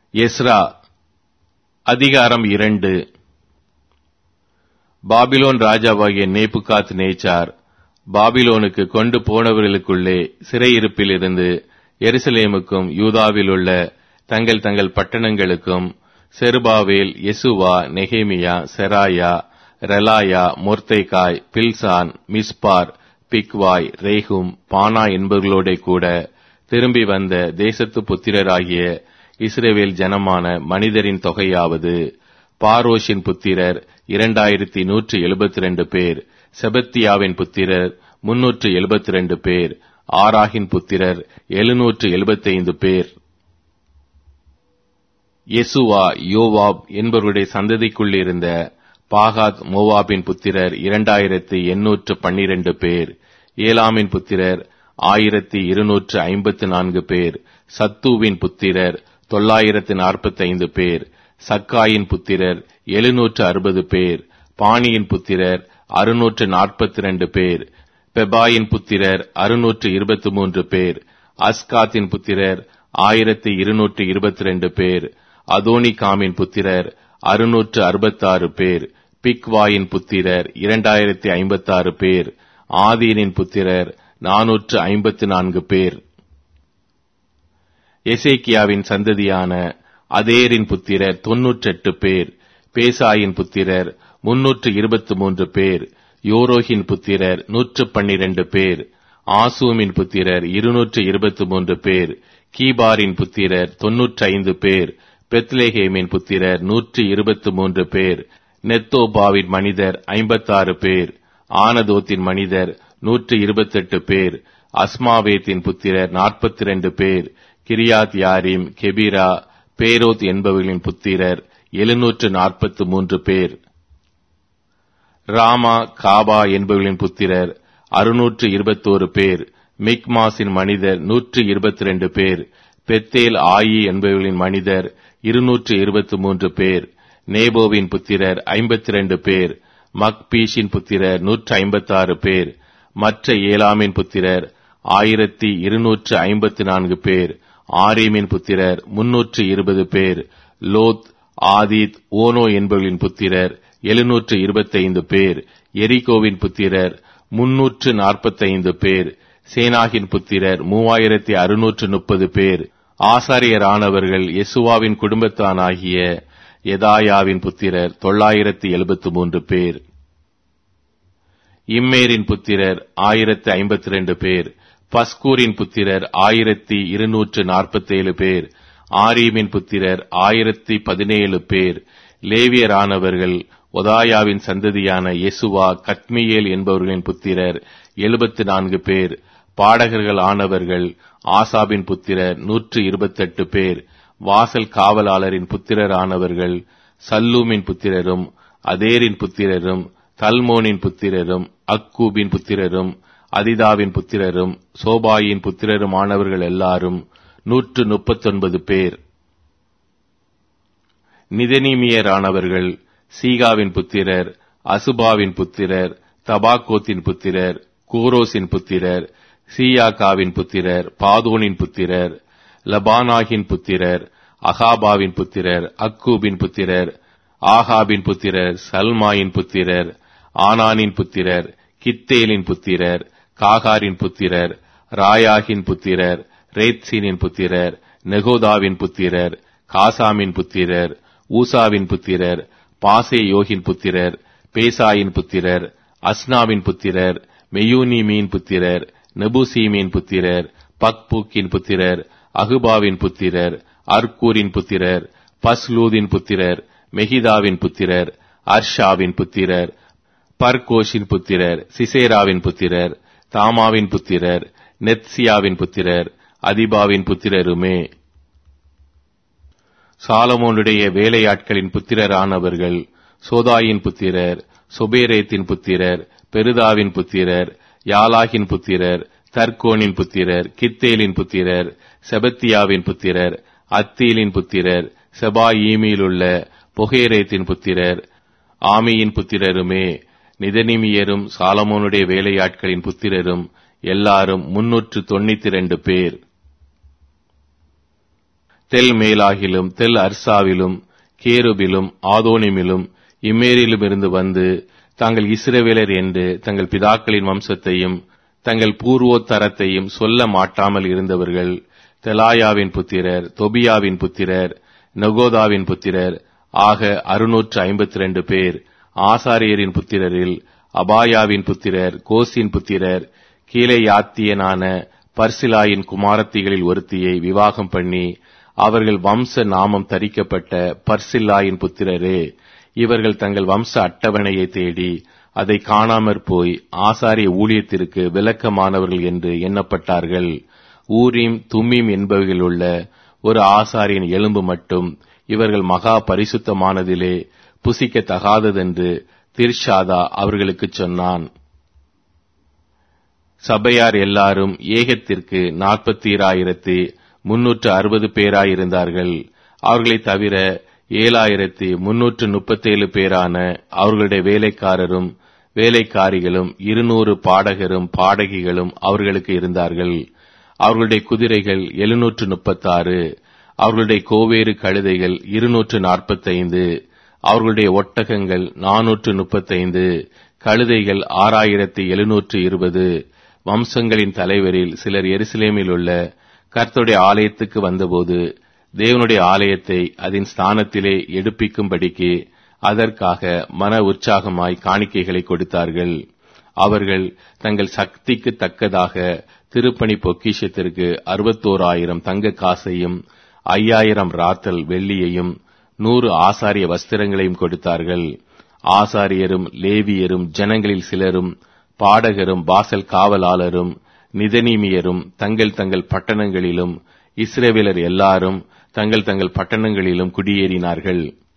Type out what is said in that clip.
Ezra அதிகாரம் இரண்டு Babylon ராஜாவாகிய நேபுகாத் நேச்சார் பாபிலோனுக்கு கொண்டு போனவர்களுக்குள்ளே சிறையிருப்பிலிருந்து எருசலேமுக்கும் யூதாவிலுள்ள தங்கள் தங்கள் பட்டணங்களுக்கும் செருபாவேல் யெசுவா நெகேமியா Seraiah Reelaiah Mordecai Bilshan Mispar Bigvai Rehum Baanah என்பவர்களோட கூட திரும்பி வந்த தேசத்து புத்திரராகிய இஸ்ரேவேல் ஜனமான மனிதரின் தொகையாவது பாரோஷின் புத்திரர் இரண்டாயிரத்தி நூற்றி எழுபத்தி ரெண்டு பேர் செபத்தியாவின் புத்திரர் முன்னூற்று எழுபத்தி ரெண்டு பேர் ஆராகின் புத்திரர் எழுநூற்று எழுபத்தைந்து பேர் யெசுவா யோவாப் என்பவருடைய சந்ததிக்குள்ளிருந்த பாகாத் மோவாபின் புத்திரர் இரண்டாயிரத்தி எண்ணூற்று பன்னிரண்டு பேர் ஏலாமின் புத்திரர் ஆயிரத்தி இருநூற்று ஐம்பத்து நான்கு பேர் சத்துவின் புத்திரர் தொள்ளாயிரத்து நாற்பத்தி ஐந்து பேர் சக்காயின் புத்திரர் எழுநூற்று அறுபது பேர் பாணியின் புத்திரர் அறுநூற்று நாற்பத்தி ரெண்டு பேர் பெபாயின் புத்திரர் அறுநூற்று இருபத்தி மூன்று பேர் அஸ்காத்தின் புத்திரர் ஆயிரத்தி இருநூற்று இருபத்தி ரெண்டு பேர் அதோனிகாமின் புத்திரர் அறுநூற்று அறுபத்தாறு பேர் பிக்வாயின் புத்திரர் இரண்டாயிரத்தி ஐம்பத்தாறு பேர் ஆதீனின் புத்திரர் நானூற்று ஐம்பத்து நான்கு பேர் எசேக்கியாவின் சந்ததியான அதேரின் புத்திரர் தொன்னூற்றெட்டு பேர் பேசாயின் புத்திரர் முன்னூற்று இருபத்தி மூன்று பேர் யோரோகின் புத்திரர் நூற்று பன்னிரண்டு பேர் ஆசூமின் புத்திரர் இருநூற்று இருபத்தி மூன்று பேர் கீபாரின் புத்திரர் தொன்னூற்றி ஐந்து பேர் பெத்லேஹேமின் புத்திரர் நூற்றி இருபத்தி மூன்று பேர் நெத்தோபாவின் மனிதர் ஐம்பத்தாறு பேர் ஆனதோத்தின் மனிதர் நூற்று இருபத்தெட்டு பேர் அஸ்மாவேத்தின் புத்திரர் நாற்பத்தி ரெண்டு பேர் கிரியாத் யாரிம் கெபிரா பேரோத் என்பவர்களின் புத்திரர் எழுநூற்று நாற்பத்தி மூன்று பேர் ராமா காபா என்பவர்களின் புத்திரர் அறுநூற்று இருபத்தோரு பேர் மிக்மாஸின் மனிதர் நூற்று இருபத்தி ரெண்டு பேர் பெத்தேல் ஆயி என்பவர்களின் மனிதர் இருநூற்று இருபத்தி மூன்று பேர் நேபோவின் புத்திரர் ஐம்பத்தி ரெண்டு பேர் மக்பீஷின் புத்திரர் நூற்று ஐம்பத்தாறு பேர் மற்ற ஏலாமின் புத்திரர் ஆயிரத்தி இருநூற்று ஐம்பத்தி நான்கு பேர் ஆரீமின் புத்திரர் முன்னூற்று இருபது பேர் லோத் ஆதித் ஓனோ என்பவர்களின் புத்திரர் எழுநூற்று இருபத்தைந்து பேர் எரிகோவின் புத்திரர் முன்னூற்று நாற்பத்தைந்து பேர் சேனாகின் புத்திரர் மூவாயிரத்தி அறுநூற்று முப்பது பேர் ஆசாரியரானவர்கள் யெசுவாவின் குடும்பத்தானாகிய எதாயாவின் புத்திரர் தொள்ளாயிரத்தி எழுபத்து மூன்று பேர் இம்மேரின் புத்திரர் ஆயிரத்தி ஐம்பத்தி ரெண்டு பேர் பஸ்கூரின் புத்திரர் ஆயிரத்தி இருநூற்று நாற்பத்தேழு பேர் ஆரீமின் புத்திரர் ஆயிரத்தி பதினேழு பேர் லேவியரானவர்கள் ஒதாயாவின் சந்ததியான யெசுவா கத்மியேல் என்பவர்களின் புத்திரர் எழுபத்து நான்கு பேர் பாடகர்கள் ஆனவர்கள் ஆசாபின் புத்திரர் நூற்று இருபத்தெட்டு பேர் வாசல் காவலாளரின் புத்திரரானவர்கள் சல்லூமின் புத்திரரும் அதேரின் புத்திரரும் தல்மோனின் புத்திரரும் அக்கூபின் புத்திரரும் அதிதாவின் புத்திரரும் சோபாயின் புத்திரருமானவர்கள் எல்லாரும் நூற்று முப்பத்தொன்பது பேர் நிதனீமியரானவர்கள் சீகாவின் புத்திரர் அசுபாவின் புத்திரர் தபாகோத்தின் புத்திரர் கூரோசின் புத்திரர் சீயாக்காவின் புத்திரர் பாதோனின் புத்திரர் லபானாகின் புத்திரர் அகாபாவின் புத்திரர் அக்கூபின் புத்திரர் ஆகாபின் புத்திரர் சல்மாயின் புத்திரர் ஆனானின் புத்திரர் கித்தேலின் புத்திரர் காகாரின் புத்திரர் ராயாகின் புத்திரர் ரேத்சீனின் புத்திரர் நெகோதாவின் புத்திரர் காசாமின் புத்திரர் ஊசாவின் புத்திரர் பாசே யோகின் புத்திரர் பேசாயின் புத்திரர் அஸ்னாவின் புத்திரர் மெயூனிமீன் புத்திரர் நெபுசீமின் புத்திரர் பக்பூக்கின் புத்திரர் அகுபாவின் புத்திரர் அர்கூரின் புத்திரர் பஸ்லூதின் புத்திரர் மெகிதாவின் புத்திரர் அர்ஷாவின் புத்திரர் பர்கோஷின் புத்திரர் சிசேராவின் புத்திரர் தாமாவின் புத்திரர் நெத்சியாவின் புத்திரர் அதிபாவின் புத்திரருமே சாலமோனுடைய வேலையாட்களின் புத்திரரானவர்கள் சோதாயின் புத்திரர் சொபேரேத்தின் புத்திரர் பெருதாவின் புத்திரர் யாலாகின் புத்திரர் தர்கோனின் புத்திரர் கித்தேலின் புத்திரர் செபத்தியாவின் புத்திரர் அத்தீலின் புத்திரர் செபாயீமியிலுள்ள பொகேரேத்தின் புத்திரர் ஆமியின் புத்திரருமே நிதனிமியரும் சாலமோனுடைய வேலையாட்களின் புத்திரரும் எல்லாரும் முன்னூற்று தொண்ணூத்தி ரெண்டு பேர் தெல் மேலாகிலும் தெல் அர்சாவிலும் கேருபிலும் ஆதோனிமிலும் இம்மேரிலும் இருந்து வந்து தாங்கள் இஸ்ரவேலர் என்று தங்கள் பிதாக்களின் வம்சத்தையும் தங்கள் பூர்வோத்தரத்தையும் சொல்ல மாட்டாமல் இருந்தவர்கள் தெலாயாவின் புத்திரர் தொபியாவின் புத்திரர் நகோதாவின் புத்திரர் ஆக அறுநூற்று ஐம்பத்தி ரெண்டு பேர் ஆசாரியரின் புத்திரரில் அபாயாவின் புத்திரர் கோசின் புத்திரர் கீழையாத்தியனான பர்சிலாயின் குமாரத்திகளில் ஒருத்தியை விவாகம் பண்ணி அவர்கள் வம்ச நாமம் தரிக்கப்பட்ட பர்சில்லாயின் புத்திரரே இவர்கள் தங்கள் வம்ச அட்டவணையை தேடி அதை காணாமற் போய் ஆசாரிய ஊழியத்திற்கு விளக்கமானவர்கள் என்று எண்ணப்பட்டார்கள் ஊரீம் தும்மீம் என்பவைகள் உள்ள ஒரு ஆசாரியின் எலும்பு மட்டும் இவர்கள் மகா பரிசுத்தமானதிலே புசிக்கத்தகாததென்று திர்ஷாதா அவர்களுக்கு சொன்னான் சபையார் எல்லாரும் ஏகத்திற்கு நாற்பத்தீராயிரத்தி முன்னூற்று அறுபது பேராயிருந்தார்கள் அவர்களைத் தவிர ஏழாயிரத்தி முன்னூற்று முப்பத்தேழு பேரான அவர்களுடைய வேலைக்காரரும் வேலைக்காரிகளும் இருநூறு பாடகரும் பாடகிகளும் அவர்களுக்கு இருந்தார்கள் அவர்களுடைய குதிரைகள் எழுநூற்று முப்பத்தாறு அவர்களுடைய கோவேறு கழுதைகள் இருநூற்று நாற்பத்தைந்து அவர்களுடைய ஒட்டகங்கள் நானூற்று முப்பத்தைந்து கழுதைகள் ஆறாயிரத்தி எழுநூற்று இருபது வம்சங்களின் தலைவரில் சிலர் எருசலேமில் உள்ள கர்த்தருடைய ஆலயத்துக்கு வந்தபோது தேவனுடைய ஆலயத்தை அதன் ஸ்தானத்திலே எடுப்பிக்கும்படிக்கு அதற்காக மன உற்சாகமாய் காணிக்கைகளை கொடுத்தார்கள் அவர்கள் தங்கள் சக்திக்கு தக்கதாக திருப்பணி பொக்கிஷத்திற்கு அறுபத்தோராயிரம் தங்க காசையும் ஐயாயிரம் ராத்தல் வெள்ளியையும் நூறு ஆசாரிய வஸ்திரங்களையும் கொடுத்தார்கள் ஆசாரியரும் லேவியரும் ஜனங்களில் சிலரும் பாடகரும் வாசல் காவலாளரும் நிதனீமியரும் தங்கள் தங்கள் பட்டணங்களிலும் இஸ்ரேவேலர் எல்லாரும் தங்கள் தங்கள் பட்டணங்களிலும் குடியேறினார்கள்